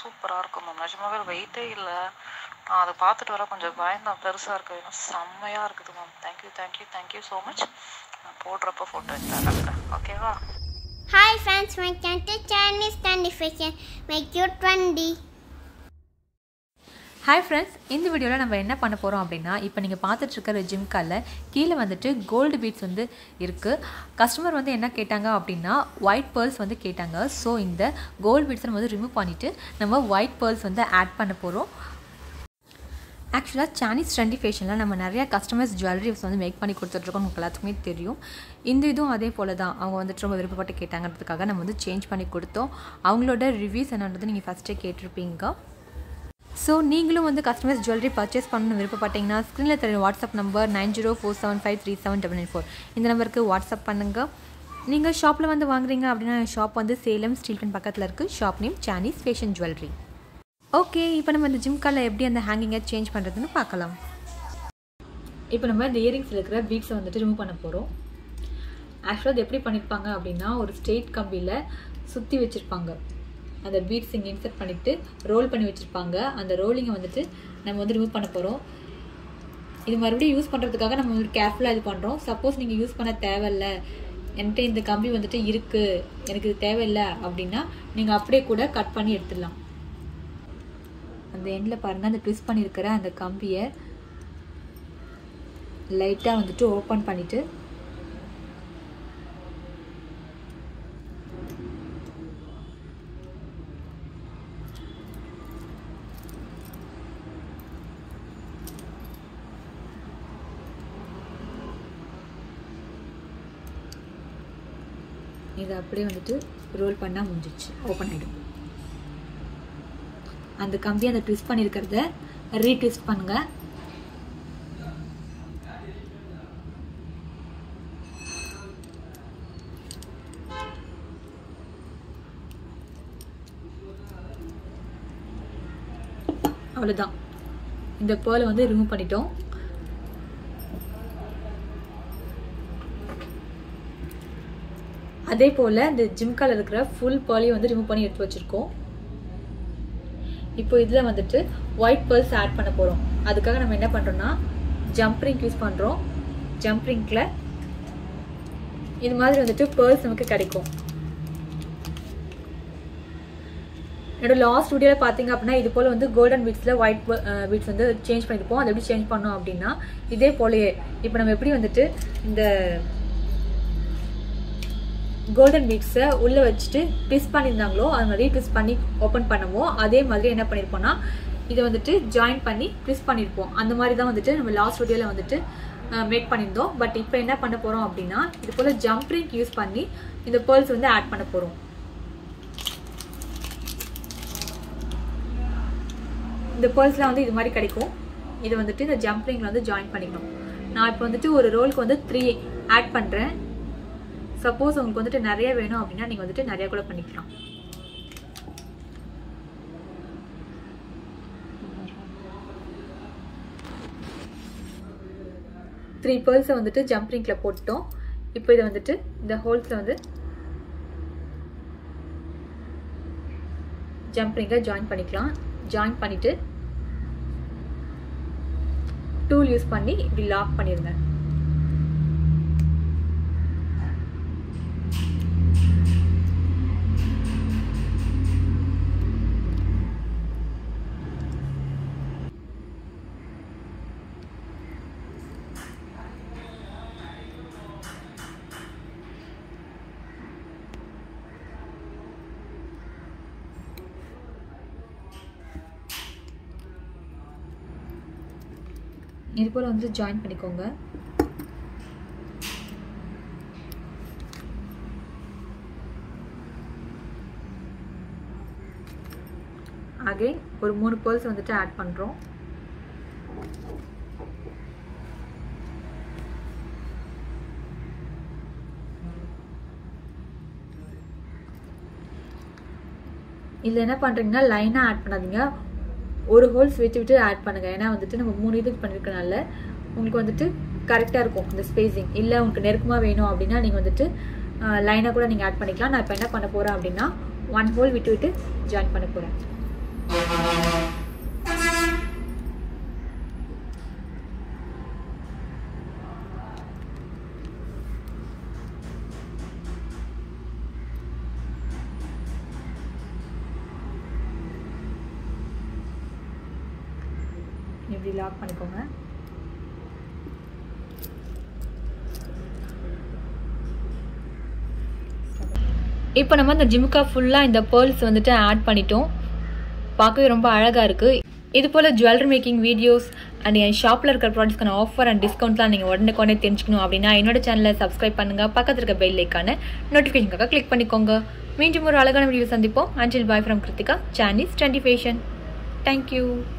சூப்பராக இருக்கும் மேம் நிஜமாவே வெயிட்டே இல்லை நான் அதை பார்த்துட்டு வர கொஞ்சம் பயந்தான் பெருசாக இருக்குது இன்னும் செம்மையாக இருக்குது ma'am thank you thank you thank you so much நான் போடுறப்ப ஃபோட்டோ எடுத்து ஓகேவா Hi friends, welcome to Chinese Candy Fashion. Make you trendy. Hi friends இந்த வீடியோவில் நம்ம என்ன பண்ண போகிறோம் அப்படின்னா இப்போ நீங்கள் பார்த்துட்ருக்கிற ஜிம் காலில் கீழே வந்துட்டு கோல்டு பீட்ஸ் வந்து இருக்குது கஸ்டமர் வந்து என்ன கேட்டாங்க அப்படின்னா ஒயிட் பேர்ல்ஸ் வந்து கேட்டாங்க ஸோ இந்த கோல்டு பீட்ஸை நம்ம வந்து ரிமூவ் பண்ணிவிட்டு நம்ம ஒயிட் பேர்ல்ஸ் வந்து ஆட் பண்ண போகிறோம் ஆக்சுவலாக சானீஸ் ட்ரெண்டி ஃபேஷனில் நம்ம நிறையா கஸ்டமர்ஸ் ஜுவல்லரிஸ் வந்து மேக் பண்ணி கொடுத்துட்ருக்கோம் உங்களுக்கு எல்லாத்துக்குமே தெரியும் இந்த இதுவும் அதே போல் தான் அவங்க வந்துட்டு ரொம்ப விருப்பப்பட்டு கேட்டாங்கிறதுக்காக நம்ம வந்து சேஞ்ச் பண்ணி கொடுத்தோம் அவங்களோட ரிவ்யூஸ் என்னன்றது நீங்கள் ஃபஸ்ட்டே கேட்டிருப்பீங்க ஸோ நீங்களும் வந்து கஸ்டமர்ஸ் ஜுவல்லரி பர்ச்சேஸ் பண்ணணும்னு விருப்பப்பட்டீங்கன்னா ஸ்க்ரீனில் தெரியும் WhatsApp number nine zero four seven five three seven double nine four இந்த நம்பருக்கு வாட்ஸ்அப் பண்ணுங்கள் நீங்கள் ஷாப்பில் வந்து வாங்குறீங்க அப்படின்னா ஷாப் வந்து சேலம் ஸ்டீல் பென் பக்கத்தில் இருக்குது ஷாப் நேம் சானீஸ் ஃபேஷன் ஜுவல்லரி ஓகே இப்போ நம்ம இந்த ஜிம் காலில் எப்படி அந்த ஹேங்கிங்கை சேஞ்ச் பண்ணுறதுன்னு பார்க்கலாம் இப்போ நம்ம இந்த இயரிங்ஸில் இருக்கிற பீட்ஸை வந்துட்டு ரிமூவ் பண்ண போகிறோம் ஆக்சுவலாக அது எப்படி பண்ணியிருப்பாங்க அப்படின்னா ஒரு ஸ்ட்ரெயிட் கம்பியில் சுற்றி வச்சுருப்பாங்க அந்த பீட்ஸ் இங்கே இன்சர்ட் பண்ணிவிட்டு ரோல் பண்ணி வச்சுருப்பாங்க அந்த ரோலிங்கை வந்துட்டு நம்ம வந்து ரிமூவ் பண்ண போகிறோம் இது மறுபடியும் யூஸ் பண்ணுறதுக்காக நம்ம வந்து கேர்ஃபுல்லாக இது பண்ணுறோம் சப்போஸ் நீங்கள் யூஸ் பண்ண தேவையில்ல என்கிட்ட இந்த கம்பி வந்துட்டு இருக்குது எனக்கு இது தேவையில்லை அப்படின்னா நீங்கள் அப்படியே கூட கட் பண்ணி எடுத்துடலாம் அந்த எண்டில் பாருங்கள் அந்த ட்விஸ்ட் பண்ணியிருக்கிற அந்த கம்பியை லைட்டாக வந்துட்டு ஓப்பன் பண்ணிவிட்டு இதை அப்படியே வந்துட்டு ரோல் பண்ணால் முடிஞ்சிச்சு ஓப்பன் ஆகிடும் அந்த கம்பி அந்த ட்விஸ்ட் பண்ணியிருக்கிறத ரீட்விஸ்ட் பண்ணுங்க அவ்வளோதான் இந்த பேர்லை வந்து ரிமூவ் பண்ணிட்டோம் அதே போல் இந்த ஜிம்கால இருக்கிற ஃபுல் பேர்லையும் வந்து ரிமூவ் பண்ணி எடுத்து வச்சுருக்கோம் இப்போ இதில் வந்துட்டு ஒயிட் பேர்ல்ஸ் ஆட் பண்ண போகிறோம் அதுக்காக நம்ம என்ன பண்ணுறோம்னா ஜம்ப்ரிங் யூஸ் பண்ணுறோம் ஜம்ப்ரிங்கில் இது மாதிரி வந்துட்டு பேர்ல்ஸ் நமக்கு கிடைக்கும் என்னோட லாஸ்ட் வீடியோவில் பார்த்தீங்க அப்படின்னா இது போல் வந்து கோல்டன் பீட்ஸில் ஒயிட் பீட்ஸ் வந்து சேஞ்ச் பண்ணியிருப்போம் அதை எப்படி சேஞ்ச் பண்ணோம் அப்படின்னா இதே போலயே இப்போ நம்ம எப்படி வந்துட்டு இந்த கோல்டன் பீட்ஸை உள்ளே வச்சுட்டு ட்விஸ்ட் பண்ணியிருந்தாங்களோ அது மாதிரி ட்விஸ்ட் பண்ணி ஓப்பன் பண்ணுவோம் அதே மாதிரி என்ன பண்ணியிருப்போம்னா இதை வந்துட்டு ஜாயின் பண்ணி ட்விஸ்ட் பண்ணியிருப்போம் அந்த மாதிரி தான் வந்துட்டு நம்ம லாஸ்ட் வீடியோவில் வந்துட்டு மேக் பண்ணியிருந்தோம் பட் இப்போ என்ன பண்ண போகிறோம் அப்படின்னா இது போல் ஜம்ப்ரிங் யூஸ் பண்ணி இந்த பேர்ல்ஸ் வந்து ஆட் பண்ண போகிறோம் இந்த பேர்ல்ஸ்லாம் வந்து இது மாதிரி கிடைக்கும் இது வந்துட்டு இந்த ஜம்ப்ரிங்கில் வந்து ஜாயின் பண்ணிக்கணும் நான் இப்போ வந்துட்டு ஒரு ரோலுக்கு வந்து த்ரீ ஆட் பண்ணுறேன் சப்போஸ் உங்களுக்கு வந்துட்டு நிறைய வேணும் அப்படின்னா நீங்கள் வந்துட்டு நிறைய கூட பண்ணிக்கலாம் த்ரீ பேர்ல்ஸை வந்துட்டு ஜம்ப்ரிங்கில் போட்டோம் இப்போ இதை வந்துட்டு இந்த ஹோல்ஸில் வந்து ஜம்ப்ரிங்கை ஜாயின் பண்ணிக்கலாம் ஜாயின் பண்ணிவிட்டு டூல் யூஸ் பண்ணி இப்படி லாக் பண்ணிடுங்க இது போல் வந்து ஜாயின் பண்ணிக்கோங்க அகைன் ஒரு மூணு பேர்ஸ் வந்துட்டு ஆட் பண்ணுறோம் இதில் என்ன பண்ணுறீங்கன்னா லைனாக ஆட் பண்ணாதீங்க ஒரு ஹோல்ஸ் விட்டு விட்டு ஆட் பண்ணுங்கள் ஏன்னா வந்துட்டு நம்ம மூணு இதுக்கு பண்ணியிருக்கனால உங்களுக்கு வந்துட்டு கரெக்டாக இருக்கும் இந்த ஸ்பேசிங் இல்லை உங்களுக்கு நெருக்கமாக வேணும் அப்படின்னா நீங்கள் வந்துட்டு லைனாக கூட நீங்கள் ஆட் பண்ணிக்கலாம் நான் இப்போ என்ன பண்ண போகிறேன் அப்படின்னா ஒன் ஹோல் விட்டு விட்டு ஜாயின் பண்ண போகிறேன் இப்படி லாக் பண்ணிக்கோங்க இப்போ நம்ம இந்த ஜிம்கா ஃபுல்லாக இந்த பேர்ல்ஸ் வந்துட்டு ஆட் பண்ணிட்டோம் பார்க்கவே ரொம்ப அழகாக இருக்குது இது போல் ஜுவல்லரி மேக்கிங் வீடியோஸ் அண்ட் என் ஷாப்பில் இருக்கிற ப்ராடக்ட்ஸ்க்கான ஆஃபர் அண்ட் டிஸ்கவுண்ட்லாம் நீங்கள் உடனே தெரிஞ்சுக்கணும் அப்படின்னா என்னோட சேனலை சப்ஸ்கிரைப் பண்ணுங்கள் பக்கத்தில் இருக்க பெல் ஐக்கான நோட்டிஃபிகேஷனுக்காக கிளிக் பண்ணிக்கோங்க மீண்டும் ஒரு அழகான வீடியோ சந்திப்போம் அண்டில் பாய் ஃப்ரம் கிருத்திகா சானிஸ் டுவெண்ட்டி ஃபேஷன் தேங்க்யூ